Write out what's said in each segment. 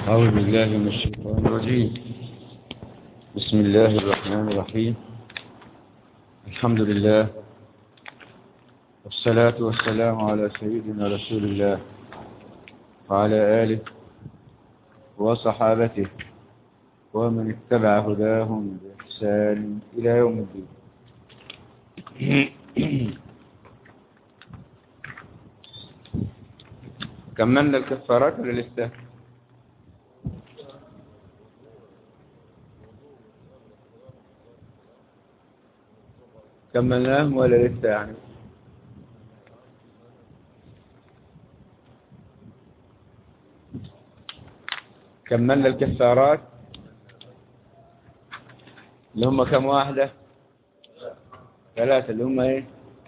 أعوذ بالله من الشيطان الرجيم بسم الله الرحمن الرحيم الحمد لله والصلاة والسلام على سيدنا رسول الله وعلى آله وصحابته ومن اتبع هداهم بإحسان إلى يوم الدين كملنا الكفارات ولا لسه؟ كملناهم ولا لسه يعني كملنا الكفارات اللي هم كم واحدة ثلاثة اللي هم ايه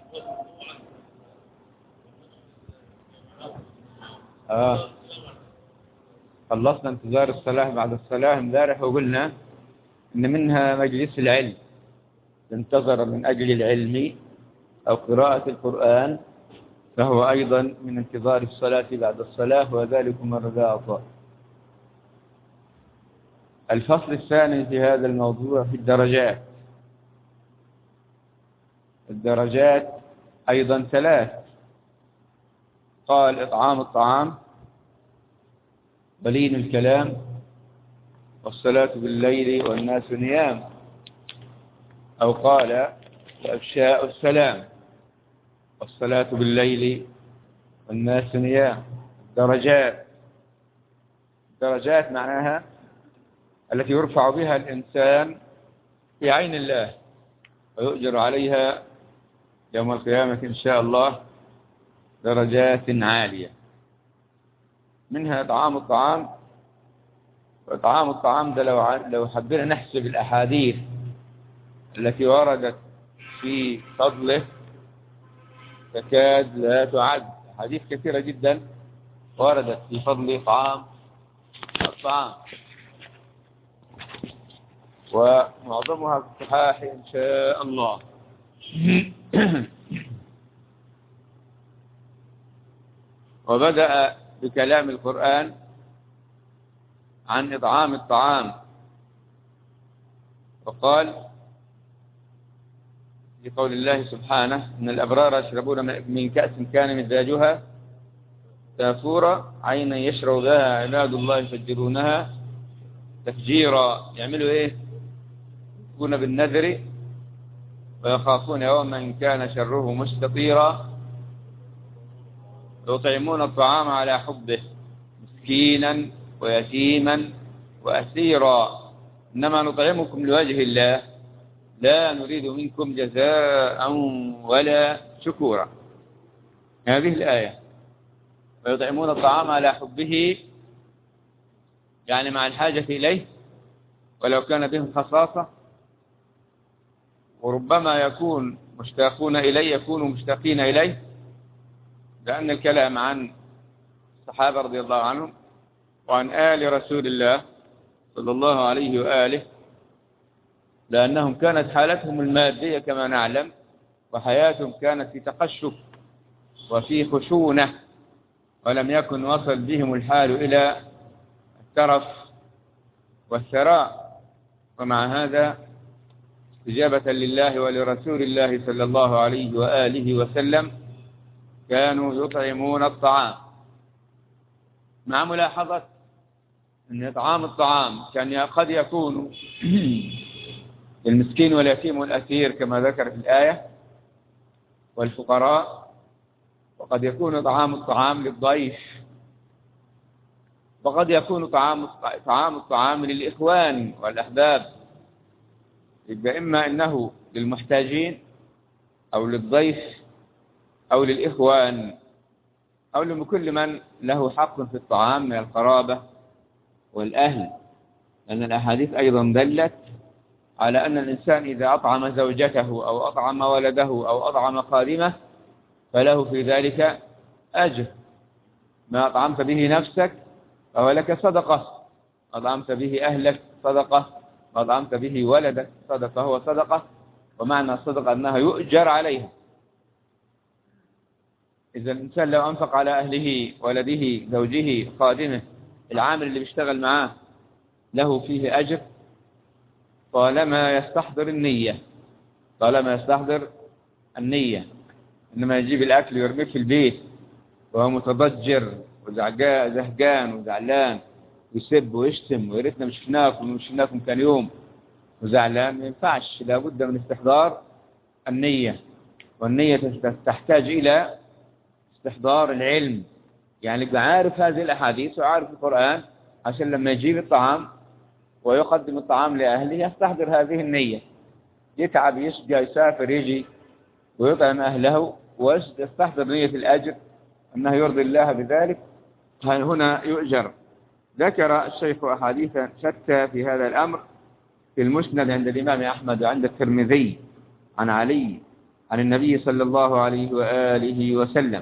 اه خلصنا انتظار الصلاة بعد الصلاة امبارح وقلنا ان منها مجلس العلم انتظر من أجل العلم أو قراءة القرآن فهو أيضا من انتظار الصلاة بعد الصلاة وذلكم الرباط الفصل الثاني في هذا الموضوع في الدرجات الدرجات أيضا ثلاث قال إطعام الطعام ولين الكلام والصلاة بالليل والناس نيام أو قال وأفشاء السلام والصلاة بالليل والناس نيام درجات درجات معناها التي يرفع بها الإنسان في عين الله ويؤجر عليها يوم القيامة إن شاء الله درجات عالية منها إطعام الطعام وإطعام الطعام ده لو لو حبينا نحسب الأحاديث التي وردت في فضله تكاد لا تعد حديث كثيرة جدا وردت في فضل طعام الطعام ومعظمها في الصحاح إن شاء الله وبدأ بكلام القرآن عن إطعام الطعام وقال في قول الله سبحانه إن الأبرار يشربون من كأس كان مزاجها كافورا عينا يشرب بها عباد الله يفجرونها تفجيرا يعملوا إيه يكون بالنذر ويخافون يوما كان شره مستطيرا يطعمون الطعام على حبه مسكينا ويتيما وأسيرا إنما نطعمكم لوجه الله لا نريد منكم جزاء ولا شكورا هذه الآية ويطعمون الطعام على حبه يعني مع الحاجة إليه ولو كان بهم خصاصة وربما يكون مشتاقون إليه يكونوا مشتاقين إليه لأن الكلام عن الصحابة رضي الله عنهم وعن آل رسول الله صلى الله عليه وآله لأنهم كانت حالتهم المادية كما نعلم وحياتهم كانت في تقشف وفي خشونة ولم يكن وصل بهم الحال إلى الترف والثراء ومع هذا استجابة لله ولرسول الله صلى الله عليه وآله وسلم كانوا يطعمون الطعام مع ملاحظة أن إطعام الطعام كان قد يكون للمسكين واليتيم والأسير كما ذكر في الآية والفقراء وقد يكون طعام الطعام للضيف وقد يكون طعام طعام الطعام للإخوان والأحباب يبقى إما أنه للمحتاجين أو للضيف أو للإخوان أو لكل من له حق في الطعام من القرابة والأهل لأن الأحاديث أيضا دلت على أن الإنسان إذا أطعم زوجته أو أطعم ولده أو أطعم خادمه فله في ذلك أجر ما أطعمت به نفسك فهو لك صدقة أطعمت به أهلك صدقة ما أطعمت به ولدك صدقة هو صدقة ومعنى الصدقة أنها يؤجر عليها إذا الإنسان لو أنفق على أهله ولده زوجه خادمه العامل اللي بيشتغل معاه له فيه أجر طالما يستحضر النية طالما يستحضر النية إنما يجيب الأكل ويرميه في البيت وهو متضجر وزهقان وزعلان ويسب ويشتم ويا ريتنا مش شفناكم ومش شفناكم كان يوم وزعلان ما ينفعش لابد من استحضار النية والنية تحتاج إلى استحضار العلم يعني يبقى عارف هذه الأحاديث وعارف القرآن عشان لما يجيب الطعام ويقدم الطعام لأهله يستحضر هذه النية يتعب يشقى يسافر يجي ويطعم أهله ويستحضر نية الأجر أنه يرضي الله بذلك هنا يؤجر ذكر الشيخ أحاديثا شتى في هذا الأمر في المسند عند الإمام أحمد وعند الترمذي عن علي عن النبي صلى الله عليه وآله وسلم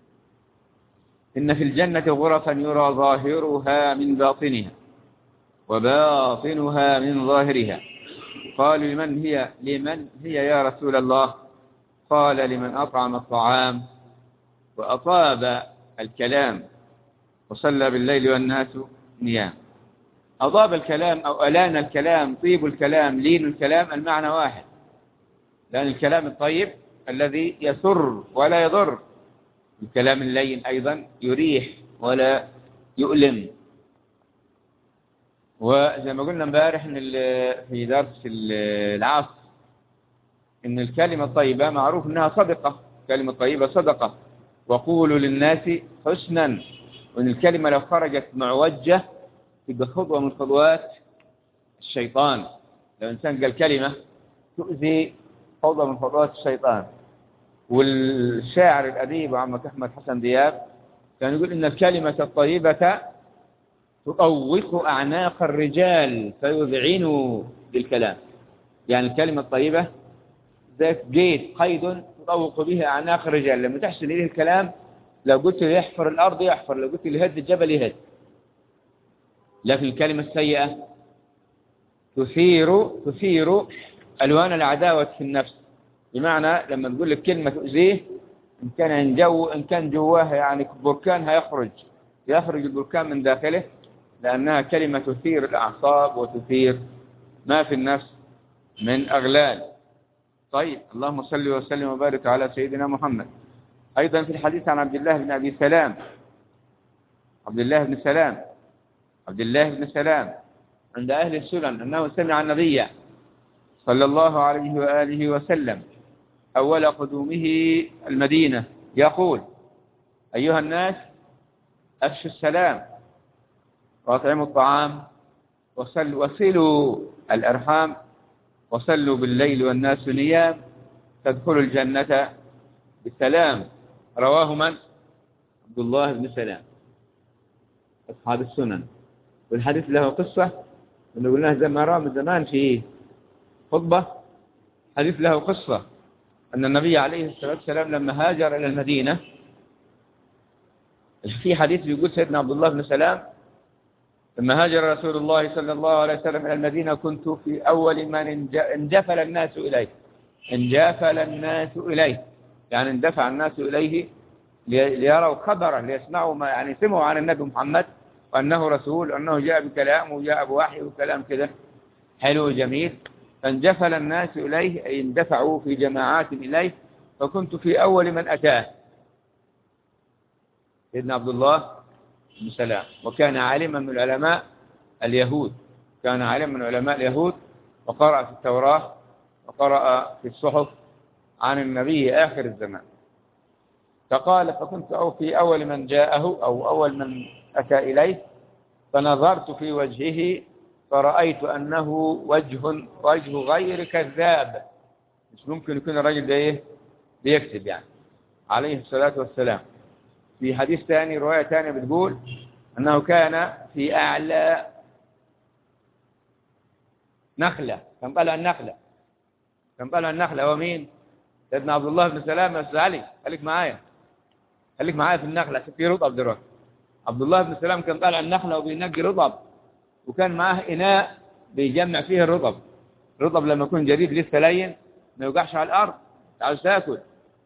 إن في الجنة غرفا يرى ظاهرها من باطنها وباطنها من ظاهرها قالوا لمن هي لمن هي يا رسول الله قال لمن أطعم الطعام وأطاب الكلام وصلى بالليل والناس نيام أضاب الكلام أو ألان الكلام طيب الكلام لين الكلام المعنى واحد لأن الكلام الطيب الذي يسر ولا يضر الكلام اللين أيضا يريح ولا يؤلم وزي ما قلنا امبارح ان في درس العصر ان الكلمة الطيبة معروف انها صدقة كلمة طيبة صدقة وقولوا للناس حسنا وان الكلمة لو خرجت معوجة تبقى خطوة من خطوات الشيطان لو انسان قال كلمة تؤذي خطوة من خطوات الشيطان والشاعر الأديب عمك أحمد حسن دياب كان يقول إن الكلمة الطيبة تطوق أعناق الرجال فيذعنوا بالكلام يعني الكلمة الطيبة ذات جيت قيد تطوق به أعناق الرجال لما تحسن إليه الكلام لو قلت له يحفر الأرض يحفر لو قلت له يهد الجبل يهد لكن الكلمة السيئة تثير تثير ألوان العداوة في النفس بمعنى لما تقول لك كلمة تؤذيه إن كان جو إن كان جواه يعني بركان هيخرج يخرج البركان من داخله لأنها كلمة تثير الأعصاب وتثير ما في النفس من أغلال طيب اللهم صل وسلم وبارك على سيدنا محمد أيضا في الحديث عن عبد الله بن أبي سلام عبد الله بن سلام عبد الله بن سلام عند أهل السنن أنه سمع النبي صلى الله عليه وآله وسلم أول قدومه المدينة يقول أيها الناس أفشوا السلام وأطعموا الطعام وصل وصلوا الأرحام وصلوا بالليل والناس نيام تدخلوا الجنة بسلام رواه من؟ عبد الله بن سلام أصحاب السنن والحديث له قصة اللي قلناه زمان من زمان في خطبة حديث له قصة أن النبي عليه الصلاة والسلام لما هاجر إلى المدينة في حديث بيقول سيدنا عبد الله بن سلام لما هاجر رسول الله صلى الله عليه وسلم إلى المدينة كنت في أول من اندفل الناس إليه اندفل الناس إليه يعني اندفع الناس إليه ليروا خبره ليسمعوا ما يعني سمعوا عن النبي محمد وأنه رسول وأنه جاء بكلام وجاء بوحي وكلام كده حلو جميل فانجفل الناس إليه أي اندفعوا في جماعات إليه فكنت في أول من أتاه سيدنا عبد الله بن سلام وكان عالما من علماء اليهود كان عالما من علماء اليهود وقرأ في التوراة وقرأ في الصحف عن النبي آخر الزمان فقال فكنت أو في أول من جاءه أو أول من أتى إليه فنظرت في وجهه فرأيت أنه وجه وجه غير كذاب مش ممكن يكون الراجل ده إيه بيكذب يعني عليه الصلاة والسلام في حديث ثاني رواية ثانية بتقول أنه كان في أعلى نخلة كان طلع النخلة كان طلع النخلة ومين سيدنا عبد الله بن سلام يا أستاذ علي خليك معايا خليك معايا في النخلة عشان في رطب دلوقتي عبد الله بن سلام كان طالع النخلة وبينقي رطب وكان معاه إناء بيجمع فيه الرطب الرطب لما يكون جديد لسه لين ما يوقعش على الأرض عاوز تاكل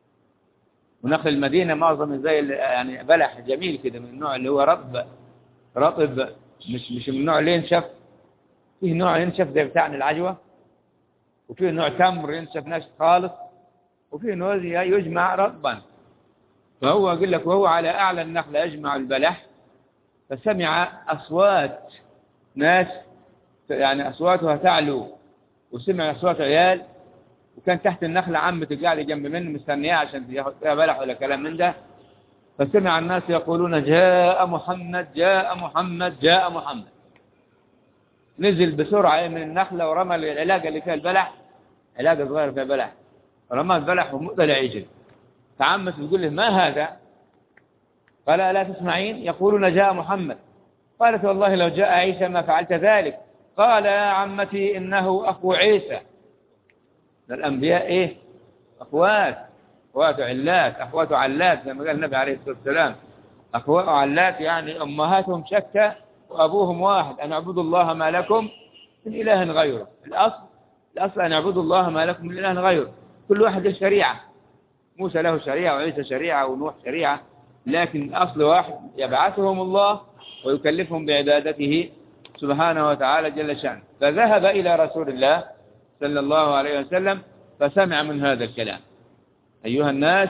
ونخل المدينة معظم زي يعني بلح جميل كده من النوع اللي هو رطب رطب مش مش من النوع اللي ينشف فيه نوع ينشف زي بتاعنا العجوة وفيه نوع تمر ينشف ناشف خالص وفيه نوع يجمع رطبا فهو يقول لك وهو على أعلى النخلة يجمع البلح فسمع أصوات ناس يعني أصواتها تعلو وسمع أصوات عيال وكان تحت النخلة عمته قاعدة جنب منه مستنياه عشان ياخد فيها بلح ولا كلام من ده فسمع الناس يقولون جاء محمد جاء محمد جاء محمد نزل بسرعة من النخلة ورمى العلاقة اللي فيها البلح علاقة صغيرة فيها بلح رمى البلح ومؤذى العجل فعمت تقول له ما هذا قال ألا تسمعين يقولون جاء محمد قالت والله لو جاء عيسى ما فعلت ذلك قال يا عمتي إنه أخو عيسى الأنبياء إيه أخوات أخوات علات أخوات علات زي ما قال النبي عليه الصلاة والسلام أخوات علات يعني أمهاتهم شتى وأبوهم واحد أن اعبدوا الله ما لكم من إله غيره الأصل الأصل أن اعبدوا الله ما لكم من إله غيره كل واحد له شريعة موسى له شريعة وعيسى شريعة ونوح شريعة لكن الأصل واحد يبعثهم الله ويكلفهم بعبادته سبحانه وتعالى جل شأنه فذهب إلى رسول الله صلى الله عليه وسلم فسمع من هذا الكلام أيها الناس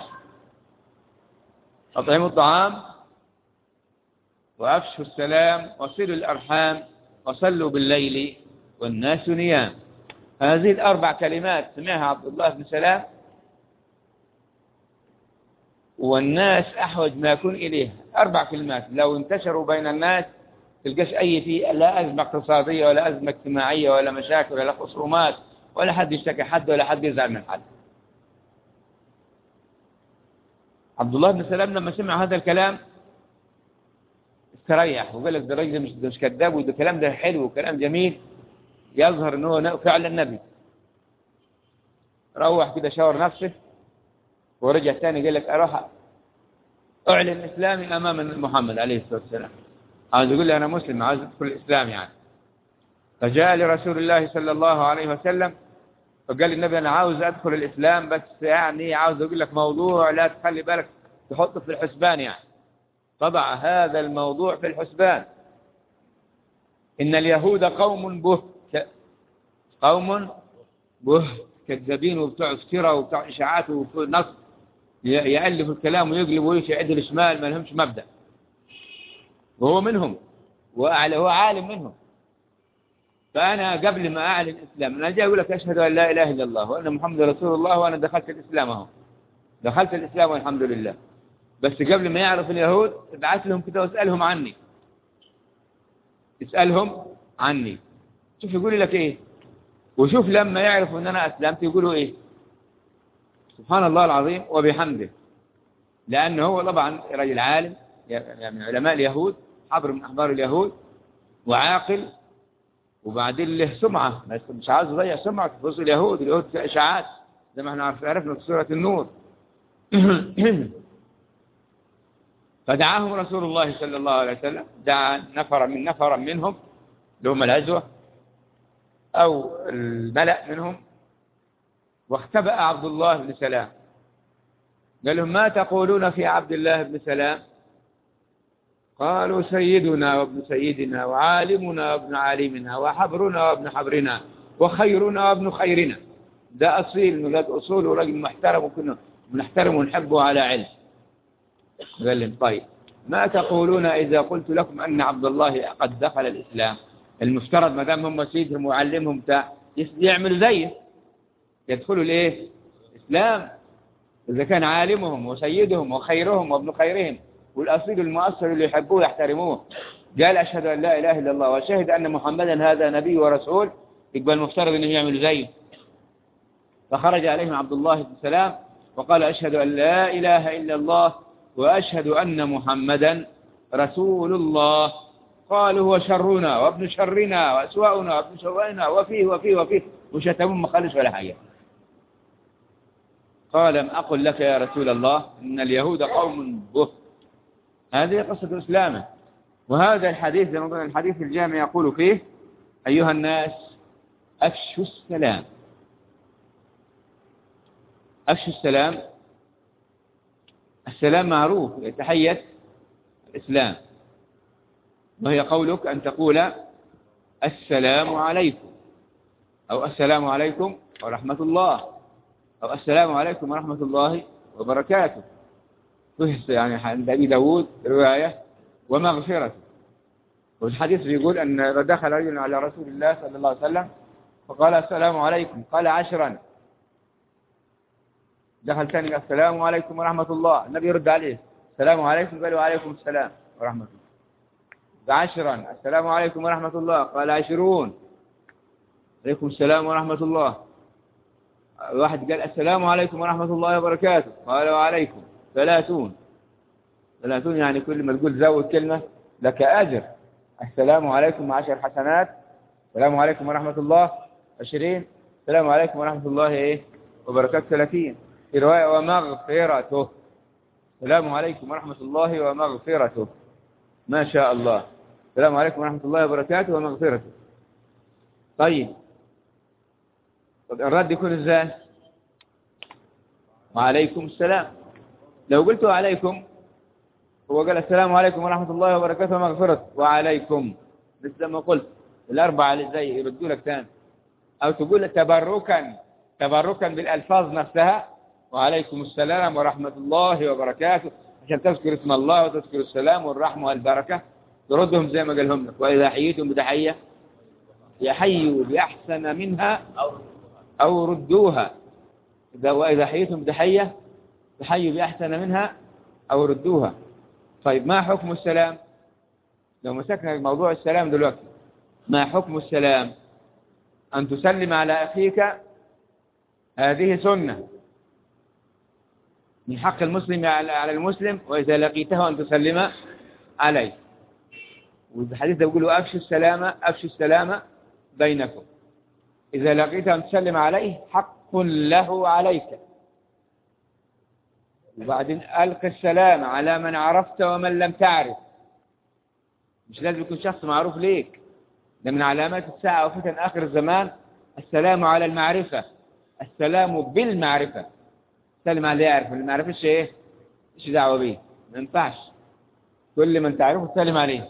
أطعموا الطعام وأفشوا السلام وصلوا الأرحام وصلوا بالليل والناس نيام هذه الأربع كلمات سمعها عبد الله بن سلام والناس أحوج ما يكون إليه أربع كلمات لو انتشروا بين الناس تلقاش أي في لا أزمة اقتصادية ولا أزمة اجتماعية ولا مشاكل ولا خصومات ولا حد يشتكي حد ولا حد يزعل من حد عبد الله بن سلام لما سمع هذا الكلام استريح وقال لك ده راجل مش مش كذاب وده كلام ده حلو وكلام جميل يظهر ان هو فعلا نبي روح كده شاور نفسه ورجع ثاني قال لك اروح اعلن اسلامي امام محمد عليه الصلاه والسلام عاوز يقول لي انا مسلم عاوز ادخل الاسلام يعني فجاء لرسول الله صلى الله عليه وسلم فقال النبي انا عاوز ادخل الاسلام بس يعني عاوز اقول لك موضوع لا تخلي بالك تحطه في الحسبان يعني طبع هذا الموضوع في الحسبان ان اليهود قوم به قوم به كذابين وبتوع افتراء وبتوع اشاعات ونص يالف الكلام ويقلب ويمشي عدل شمال ما لهمش مبدا وهو منهم وأعلى هو عالم منهم فأنا قبل ما أعلن الإسلام أنا جاي أقول لك أشهد أن لا إله إلا الله وأن محمد رسول الله وأنا دخلت الإسلام أهو دخلت الإسلام والحمد لله بس قبل ما يعرف اليهود ابعث لهم كده واسألهم عني اسألهم عني شوف يقول لك إيه وشوف لما يعرفوا أن أنا أسلمت يقولوا إيه سبحان الله العظيم وبحمده لأنه هو طبعا رجل عالم يعني من علماء اليهود حبر من أحبار اليهود وعاقل وبعدين له سمعة مش عاوز يضيع سمعة في وسط اليهود اليهود في إشاعات زي ما احنا عرفنا في سورة النور فدعاهم رسول الله صلى الله عليه وسلم دعا نفر من نفر منهم اللي هم العزوة أو الملأ منهم واختبأ عبد الله بن سلام قال لهم ما تقولون في عبد الله بن سلام قالوا سيدنا وابن سيدنا وعالمنا وابن عالمنا وحبرنا وابن حبرنا وخيرنا وابن خيرنا ده أصيل من ذات أصول ورجل محترم وكنا بنحترم ونحبه على علم قال لهم طيب ما تقولون إذا قلت لكم أن عبد الله قد دخل الإسلام المفترض ما دام هم سيدهم وعلمهم بتاع يعملوا زيه يدخلوا الايه الإسلام إذا كان عالمهم وسيدهم وخيرهم وابن خيرهم والأصيل المؤثر اللي يحبوه يحترموه قال أشهد أن لا إله إلا الله وشهد أن محمدا هذا نبي ورسول يقبل المفترض أنه يعمل زيه فخرج عليهم عبد الله بن سلام وقال أشهد أن لا إله إلا الله وأشهد أن محمدا رسول الله قالوا هو شرنا وابن شرنا وأسواؤنا وابن سوائنا وفيه وفيه وفيه وشتمون ما خلص ولا حاجة قال لم أقل لك يا رسول الله إن اليهود قوم به هذه قصة إسلامه وهذا الحديث زي ما الحديث الجامع يقول فيه أيها الناس أفشوا السلام أفشوا السلام السلام معروف تحية الإسلام وهي قولك أن تقول السلام عليكم أو السلام عليكم ورحمة الله أو السلام عليكم ورحمة الله وبركاته يعني عند أبي داود رواية ومغفرته والحديث بيقول أن دخل رجل على رسول الله صلى الله عليه وسلم فقال السلام عليكم قال عشرا دخل ثاني السلام عليكم ورحمة الله النبي يرد عليه السلام عليكم قال وعليكم السلام ورحمة الله عشرا السلام عليكم ورحمة الله قال عشرون عليكم السلام ورحمة الله واحد قال السلام عليكم ورحمة الله وبركاته قال وعليكم ثلاثون ثلاثون يعني كل ما تقول زود كلمة لك أجر السلام عليكم عشر حسنات السلام عليكم ورحمة الله عشرين السلام عليكم ورحمة الله إيه وبركاته ثلاثين في رواية ومغفرته السلام عليكم ورحمة الله ومغفرته ما شاء الله السلام عليكم ورحمة الله وبركاته ومغفرته طيب طب الرد يكون ازاي وعليكم السلام لو قلت عليكم هو قال السلام عليكم ورحمة الله وبركاته ومغفرته وعليكم مثل ما قلت الأربعة اللي زي يردوا لك ثاني أو تقول تبركا تبركا بالألفاظ نفسها وعليكم السلام ورحمة الله وبركاته عشان تذكر اسم الله وتذكر السلام والرحمة والبركة تردهم زي ما قالهم لك وإذا حييتم بتحية يحيوا بأحسن منها أو ردوها إذا وإذا حييتم بتحية تحيوا بأحسن منها أو ردوها طيب ما حكم السلام لو مسكنا موضوع السلام دلوقتي ما حكم السلام أن تسلم على أخيك هذه سنة من حق المسلم على المسلم وإذا لقيته أن تسلم عليه والحديث يقول أفشوا السلامة أفشوا السلامة بينكم إذا لقيته أن تسلم عليه حق له عليك وبعدين ألقى السلام على من عرفت ومن لم تعرف مش لازم يكون شخص معروف ليك ده من علامات الساعة وفتن آخر الزمان السلام على المعرفة السلام بالمعرفة سلم على اللي يعرف اللي ما يعرفش ايه ايش دعوه بيه ما ينفعش كل من تعرفه تسلم عليه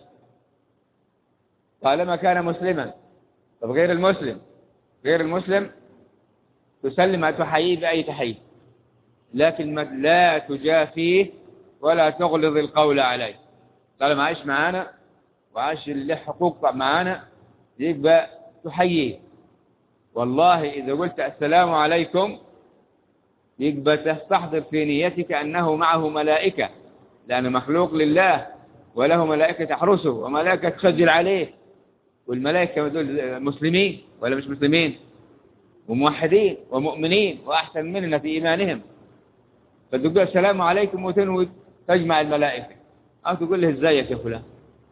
طالما كان مسلما طب غير المسلم غير المسلم تسلم تحييه بأي تحية لكن لا تجافيه ولا تغلظ القول عليه طالما عايش معانا وعايش له حقوق معانا يبقى تحييه والله إذا قلت السلام عليكم يبقى تستحضر في نيتك أنه معه ملائكة لأنه مخلوق لله وله ملائكة تحرسه وملائكة تسجل عليه والملائكة دول مسلمين ولا مش مسلمين وموحدين ومؤمنين وأحسن مننا في إيمانهم فتقول السلام عليكم وتنوي تجمع الملائكة أو تقول له ازيك يا فلان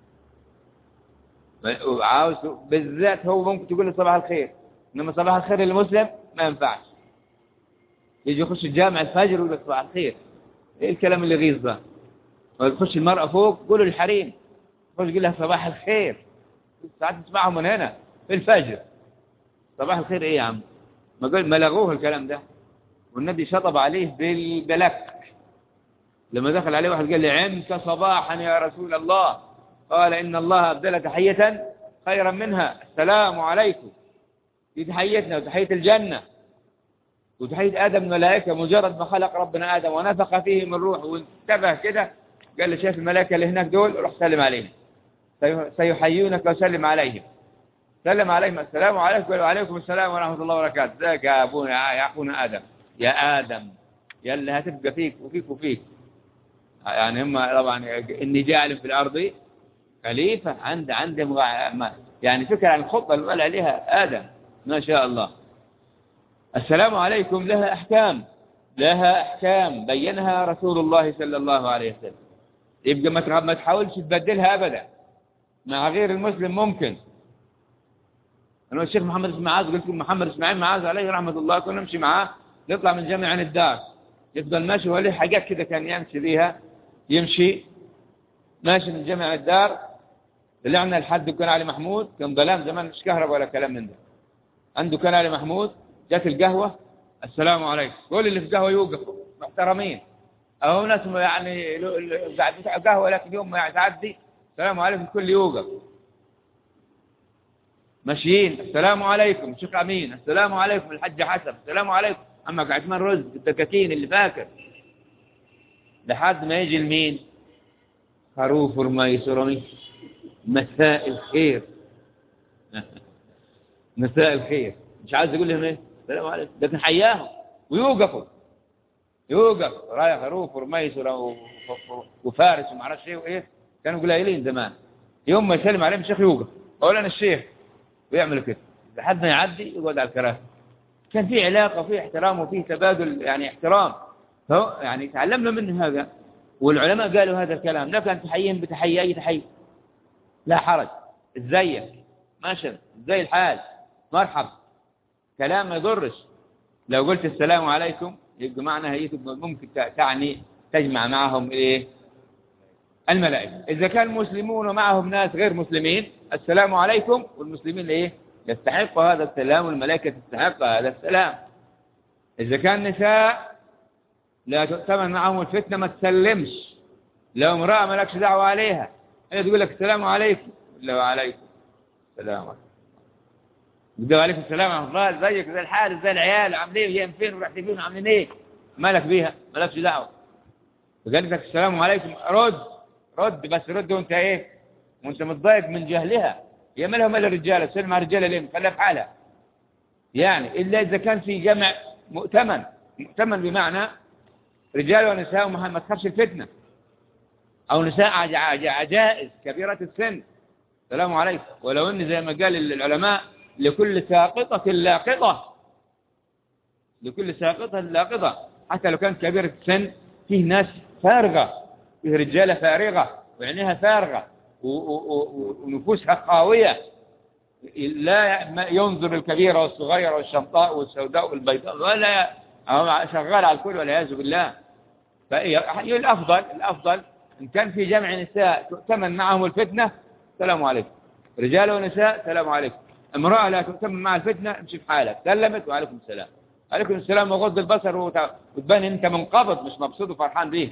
عاوز بالذات هو ممكن تقول له صباح الخير إنما صباح الخير للمسلم ما ينفعش يجي يخش الجامع الفجر ويقول لك صباح الخير ايه الكلام اللي غيظ ده ويخش المرأة فوق قولوا للحريم يخش يقول لها صباح الخير ساعات تسمعهم من هنا في الفجر صباح الخير ايه يا عم ما قال ما لغوه الكلام ده والنبي شطب عليه بالبلك لما دخل عليه واحد قال لي عمت صباحا يا رسول الله قال إن الله أبدل تحية خيرا منها السلام عليكم دي تحيتنا وتحية الجنة وتحية آدم الملائكة مجرد ما خلق ربنا آدم ونفخ فيه من روح وانتبه كده قال لي شايف الملائكة اللي هناك دول روح سلم عليهم سيحيونك وسلم عليهم سلم عليهم السلام عليكم وعليكم السلام ورحمة الله وبركاته ذاك يا أبونا يا أخونا آدم يا آدم يا اللي هتبقى فيك وفيك وفيك يعني هم طبعا إني جاعل في الأرض خليفة عند عند يعني فكرة عن الخطة اللي قال عليها آدم ما شاء الله السلام عليكم لها أحكام لها أحكام بينها رسول الله صلى الله عليه وسلم يبقى ما تحاولش تبدلها أبدا مع غير المسلم ممكن أنا الشيخ محمد اسماعيل معاذ قلت لكم محمد اسماعيل معاذ عليه رحمة الله كنا نمشي معاه نطلع من جامع عن الدار يفضل ماشي وله حاجات كده كان يمشي بيها يمشي ماشي من جامع الدار طلعنا لحد دكان علي محمود كان ظلام زمان مش كهرباء ولا كلام من ده عنده كان علي محمود جات القهوة السلام عليكم كل اللي في القهوة يوقف محترمين أو ناس يعني قهوة لكن يوم ما تعدي السلام عليكم كل يوقف ماشيين السلام عليكم شيخ امين السلام عليكم الحج حسن السلام عليكم عمك عثمان رز الدكاكين اللي فاكر لحد ما يجي المين خروف رمي مساء الخير مساء الخير مش عايز يقول لهم ايه السلام عليكم لكن حياهم ويوقفوا يوقف رايح خروف ورميسر وفارس وما اعرفش ايه وايه كانوا قليلين زمان يوم ما يسلم عليهم الشيخ يوقف اقول انا الشيخ ويعملوا كده لحد ما يعدي يقعد على الكراسي كان في علاقه وفي احترام وفي تبادل يعني احترام فهو يعني تعلمنا منه هذا والعلماء قالوا هذا الكلام لا كان تحيين بتحية أي تحية لا حرج ازيك ماشي زي الحال مرحب كلام ما يضرش لو قلت السلام عليكم يبقى معنى هي ممكن تعني تجمع معهم ايه الملائكة إذا كان مسلمون ومعهم ناس غير مسلمين السلام عليكم والمسلمين ايه يستحق هذا السلام والملائكة تستحق هذا السلام إذا كان نساء لا تؤتمن معهم الفتنة ما تسلمش لو امرأة مالكش دعوة عليها هي تقول لك السلام عليكم لا وعليكم السلام عليكم بدو عليكم السلام ورحمة الله زيك زي الحال زي العيال عاملين ايه جايين فين ورحت فين عاملين ايه مالك بيها مالكش دعوة فقالت لك السلام عليكم رد رد بس رد وانت ايه وانت متضايق من جهلها يا مالها مال الرجاله تسلم على الرجاله ليه خليها في حالها يعني الا اذا كان في جمع مؤتمن مؤتمن بمعنى رجال ونساء ما تخافش الفتنه او نساء عجائز كبيره السن السلام عليكم ولو ان زي ما قال العلماء لكل ساقطه لاقطه لكل ساقطه لاقطه حتى لو كانت كبيره السن فيه ناس فارغه فيه رجاله فارغه وعينيها فارغه ونفوسها قاوية لا ينظر الكبيرة والصغيرة والشمطاء والسوداء والبيضاء ولا شغال على الكل والعياذ بالله فالأفضل الأفضل إن كان في جمع نساء تؤتمن معهم الفتنة السلام عليكم رجال ونساء السلام عليكم امرأة لا تؤتمن مع الفتنة امشي في حالك سلمت وعليكم السلام عليكم السلام وغض البصر وتبان انت منقبض مش مبسوط وفرحان بيه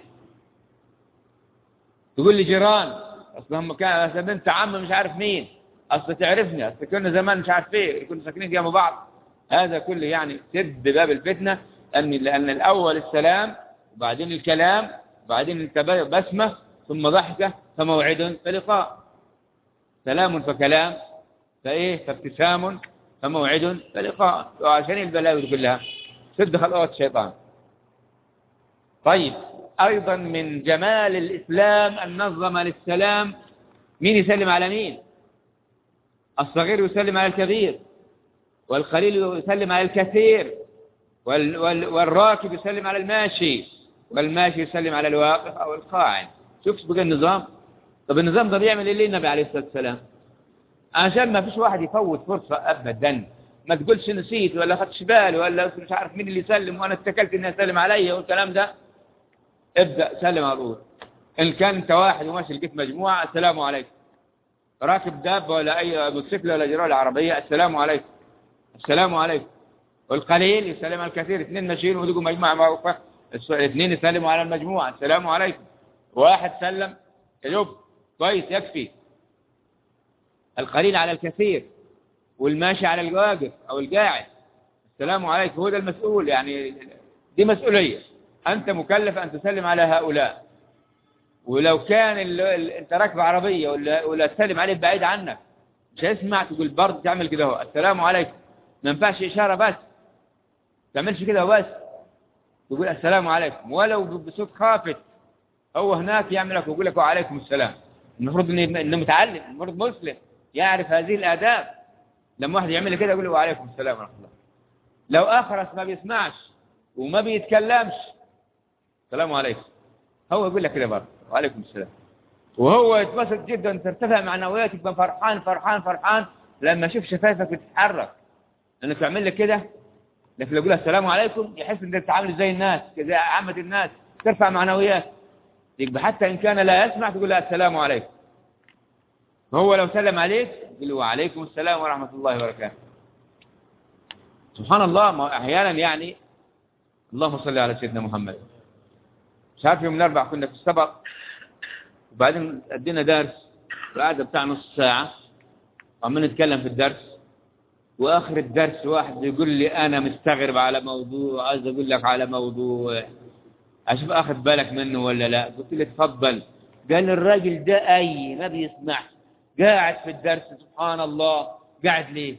تقول لي جيران اصل هم كان اصل انت عم مش عارف مين اصل تعرفني اصل كنا زمان مش عارف ايه كنا ساكنين جنب بعض هذا كله يعني سد باب الفتنه ان لان الاول السلام وبعدين الكلام وبعدين بسمه ثم ضحكه فموعد فلقاء سلام فكلام فايه فابتسام فموعد فلقاء وعشان البلاوي كلها سد خلوات الشيطان طيب أيضا من جمال الإسلام أن نظم للسلام مين يسلم على مين الصغير يسلم على الكبير والقليل يسلم على الكثير وال وال والراكب يسلم على الماشي والماشي يسلم على الواقف أو القاعد شوف بقى النظام طب النظام ده بيعمل ايه ليه النبي عليه الصلاة والسلام عشان ما فيش واحد يفوت فرصة أبدا ما تقولش نسيت ولا خدش بالي ولا مش عارف مين اللي يسلم وانا اتكلت اني اسلم عليا والكلام ده ابدأ سلم على طول إن كان أنت واحد وماشي لقيت مجموعة السلام عليكم راكب دابة ولا أي موتوسيكل ولا جرالة عربية السلام عليكم السلام عليكم والقليل يسلم على الكثير اثنين ماشيين ولقوا مجموعة معروفة اثنين يسلموا على المجموعة السلام عليكم واحد سلم يجب كويس يكفي القليل على الكثير والماشي على الواقف أو القاعد السلام عليكم هو ده المسؤول يعني دي مسؤولية أنت مكلف أن تسلم على هؤلاء ولو كان ال... ال... أنت راكب عربية ولا, ولا تسلم عليه بعيد عنك مش هيسمع تقول برضه تعمل كده هو السلام عليكم ما ينفعش إشارة بس تعملش كده بس تقول السلام عليكم ولو بصوت خافت هو هناك يعمل لك ويقول لك وعليكم السلام المفروض انه متعلم المفروض مسلم يعرف هذه الآداب لما واحد يعمل كده يقول له وعليكم السلام ورحمة الله لو أخرس ما بيسمعش وما بيتكلمش السلام عليكم هو يقول لك كده برضه وعليكم السلام وهو يتبسط جدا ترتفع معنوياتك يبقى فرحان فرحان فرحان لما يشوف شفايفك بتتحرك لانك تعمل لك كده لكن لو يقول السلام عليكم يحس انك بتتعامل زي الناس زي عامة الناس ترفع معنويات يبقى حتى ان كان لا يسمع تقول له السلام عليكم هو لو سلم عليك يقول له وعليكم السلام ورحمة الله وبركاته سبحان الله ما احيانا يعني اللهم صل على سيدنا محمد مش عارف يوم الاربع كنا في السبق وبعدين ادينا درس القعدة بتاع نص ساعة وعمال نتكلم في الدرس واخر الدرس واحد يقول لي انا مستغرب على موضوع عايز اقول لك على موضوع اشوف اخذ بالك منه ولا لا قلت له اتفضل قال الراجل ده اي ما بيسمع قاعد في الدرس سبحان الله قاعد ليه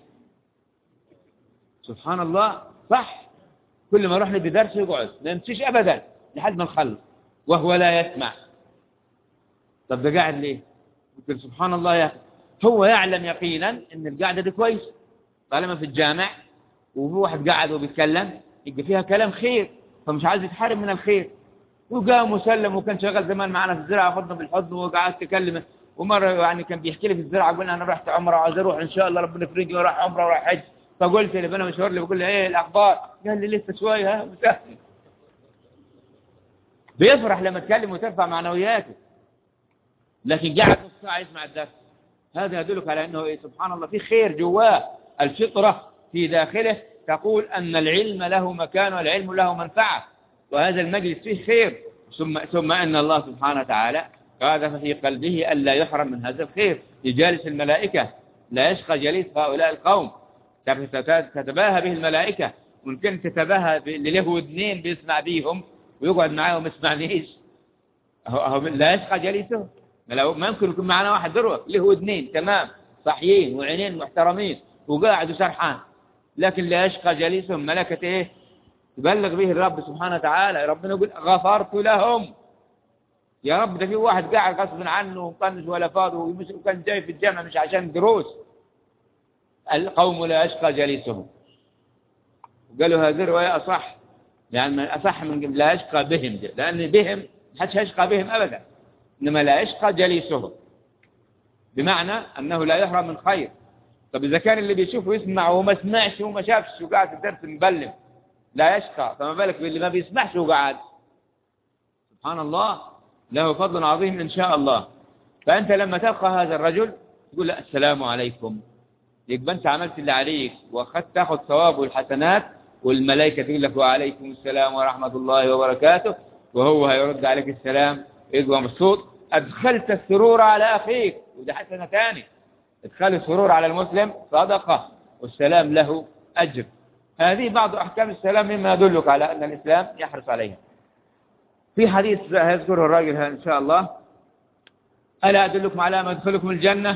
سبحان الله صح كل ما اروح ندي درس يقعد ما يمشيش ابدا لحد ما نخلص وهو لا يسمع طب ده قاعد ليه قلت له سبحان الله يا أخي هو يعلم يقينا ان القعده دي كويس طالما في الجامع وفي واحد قاعد وبيتكلم يبقى فيها كلام خير فمش عايز يتحرم من الخير وقام وسلم وكان شغال زمان معنا في الزراعه خدنا بالحضن وقعدت تكلمه ومره يعني كان بيحكي لي في الزراعه قلنا انا رحت عمره وعايز اروح ان شاء الله ربنا يفرجني واروح عمره واروح حج فقلت له انا مشوار لي بقول له ايه الاخبار قال لي لسه شويه ها مسهل بيفرح لما تكلم وترفع معنوياته لكن قاعد نص ساعه يسمع الدرس هذا يدلك على انه إيه سبحان الله في خير جواه الفطره في داخله تقول ان العلم له مكان والعلم له منفعه وهذا المجلس فيه خير ثم ثم ان الله سبحانه وتعالى قاذف في قلبه الا يحرم من هذا الخير يجالس الملائكه لا يشقى جليس هؤلاء القوم تتباهى به الملائكه ممكن تتباهى اللي له ودنين بيسمع بيهم ويقعد معاهم ما يسمعنيش لا يشقى جليسه لو ما يمكن يكون معنا واحد ذروه له ودنين تمام صحيين وعينين محترمين وقاعد وسرحان لكن لا يشقى جليسهم ملكة ايه تبلغ به الرب سبحانه وتعالى ربنا يقول غفرت لهم يا رب ده في واحد قاعد غصب عنه ومطنش ولا فاضي وكان جاي في الجامعة مش عشان دروس القوم لا يشقى جليسهم قالوا هذه الرواية أصح يعني أصح من لا يشقى بهم لأن بهم حدش يشقى بهم أبدا إنما لا يشقى جليسهم بمعنى أنه لا يحرم من خير طب إذا كان اللي بيشوف ويسمع وما سمعش وما شافش وقاعد في الدرس مبلم لا يشقى فما بالك باللي ما بيسمعش وقاعد سبحان الله له فضل عظيم إن شاء الله فأنت لما تلقى هذا الرجل تقول له السلام عليكم يبقى أنت عملت اللي عليك وأخذت تاخذ ثواب والحسنات والملائكة تقول لك وعليكم السلام ورحمة الله وبركاته وهو هيرد عليك السلام يبقى مبسوط أدخلت السرور على أخيك وده حسنة ثاني إدخال السرور على المسلم صدقة والسلام له أجر هذه بعض أحكام السلام مما يدلك على أن الإسلام يحرص عليها في حديث يذكره الراجل إن شاء الله ألا أدلكم على ما يدخلكم الجنة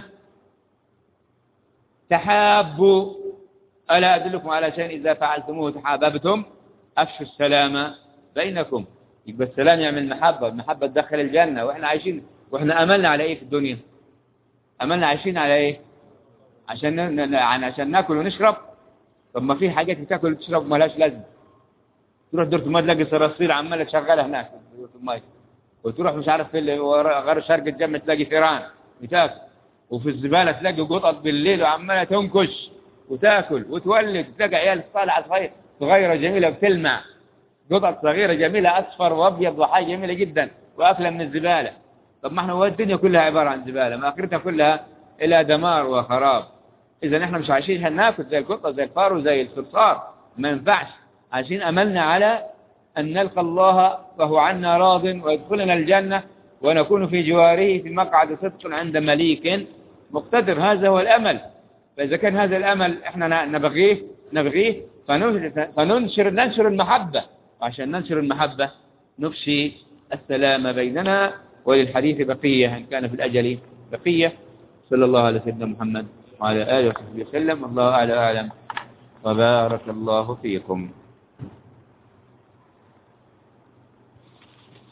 تحابوا ألا أدلكم على شيء إذا فعلتموه تحاببتم أفشوا السلام بينكم يبقى السلام يعمل محبة المحبة تدخل الجنة وإحنا عايشين وإحنا أملنا على إيه في الدنيا أملنا عايشين على إيه عشان يعني عشان ناكل ونشرب طب ما في حاجات بتاكل وتشرب ما لهاش لازمه تروح دورة الماء تلاقي صراصير عماله شغاله هناك في دورة الماء وتروح مش عارف في غير شرق الجنة تلاقي فيران بتاكل وفي الزبالة تلاقي قطط بالليل وعماله تنكش وتاكل وتولد تلاقي عيال طالعه صغيره صغيره جميله بتلمع قطط صغيره جميله اصفر وابيض وحاجه جميله جدا واكله من الزباله طب ما احنا هو الدنيا كلها عباره عن زباله ما اخرتها كلها الى دمار وخراب اذا احنا مش عايشين هناكل زي القطه زي الفار وزي الصرصار ما ينفعش عايشين املنا على ان نلقى الله وهو عنا راض ويدخلنا الجنه ونكون في جواره في مقعد صدق عند مليك مقتدر هذا هو الامل فاذا كان هذا الامل احنا نبغيه نبغيه فننشر ننشر المحبه وعشان ننشر المحبه نفشي السلام بيننا وللحديث بقيه ان كان في الاجل بقيه صلى الله على سيدنا محمد وعلى آله وصحبه وسلم الله أعلى أعلم وبارك الله فيكم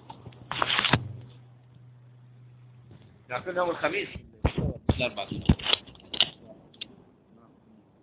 يوم الخميس الأربعة